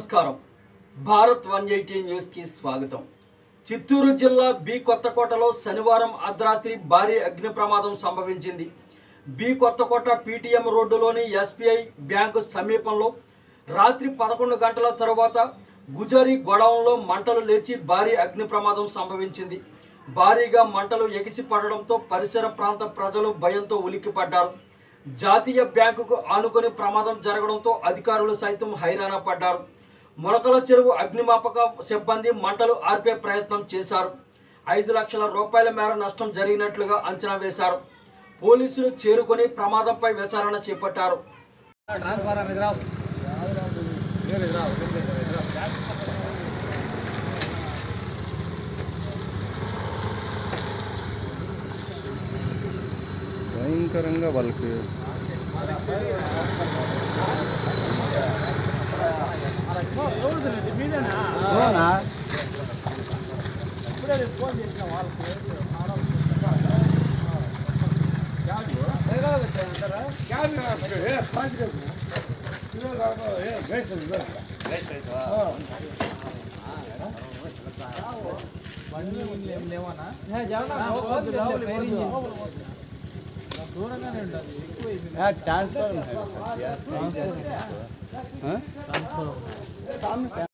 నమస్కారం Bharat one eighty న్యూస్కి స్వాగతం చిత్తూరు జిల్లా బి కొత్తకోటలో శనివారం అర్ధరాత్రి భారీ అగ్ని ప్రమాదం సంభవించింది బి కొత్తకోట పీటీఎం రోడ్డులోని ఎస్బీఐ బ్యాంకు సమీపంలో రాత్రి పదకొండు గంటల తరువాత గుజరి గొడవంలో మంటలు లేచి భారీ అగ్ని ప్రమాదం సంభవించింది భారీగా మంటలు ఎగిసి పడడంతో పరిసర ప్రాంత ప్రజలు భయంతో ఉలిక్కిపడ్డారు జాతీయ బ్యాంకుకు ఆనుకొని ప్రమాదం జరగడంతో అధికారులు సైతం హైరాణ పడ్డారు మొలకల చెరువు అగ్నిమాపక సిబ్బంది మంటలు ఆర్పే ప్రయత్నం చేశారు ఐదు లక్షల రూపాయల మేర నష్టం జరిగినట్లుగా అంచనా వేశారు పోలీసులు చేరుకొని ప్రమాదంపై విచారణ చేపట్టారు భయంకరంగా వాళ్ళకి ట్రాన్స్ఫర్